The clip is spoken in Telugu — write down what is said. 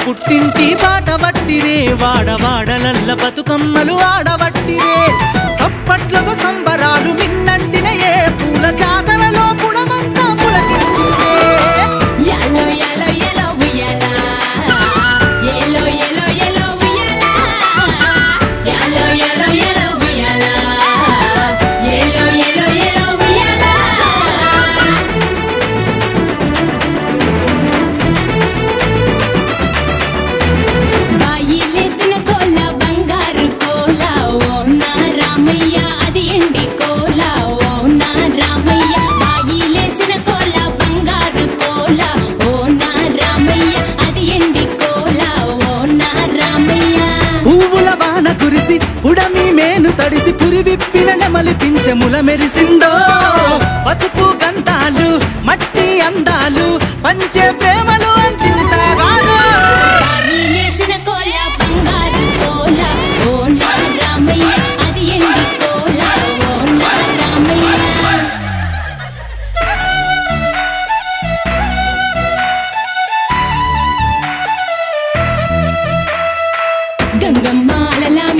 పుట్టింటి బాట వట్టిరే వాడవాడలల్ల బతుకమ్మలు ఆడవట్టిరే సప్పట్లతో సంబరాలు మిన్నంటినయే పూల జాతరలో పుడమంతా పులకించిందే Yellow, yellow, yellow, uyala. Yellow, yellow, yellow, uyala. Yellow, yellow, yellow, uyala. Yellow, yellow, yellow, uyala. బాయిలేసిన కోల బంగారు కోల ఓ నా రామయ్య అది ఎండి కోల ఓ నా రామయ్య బాయిలేసిన కోల బంగారు కోల ఓ నా రామయ్య అది ఎండి కోల ఓ నా రామయ్య పువ్వుల వాన కురిసి ఉడమి మేను తడిసి పురి విప్పిన నెమలి పింఛముల మెరిసిందో పసుపు గంధాలు మట్టి అందాలు పంచే ప్రేమలు అంతింతగానో బాయిలేసిన కోల బంగారు కోల ఓ నా రామయ్య అది ఎండి కోల ఓ నా రామయ్య గంగమ్మ అలలా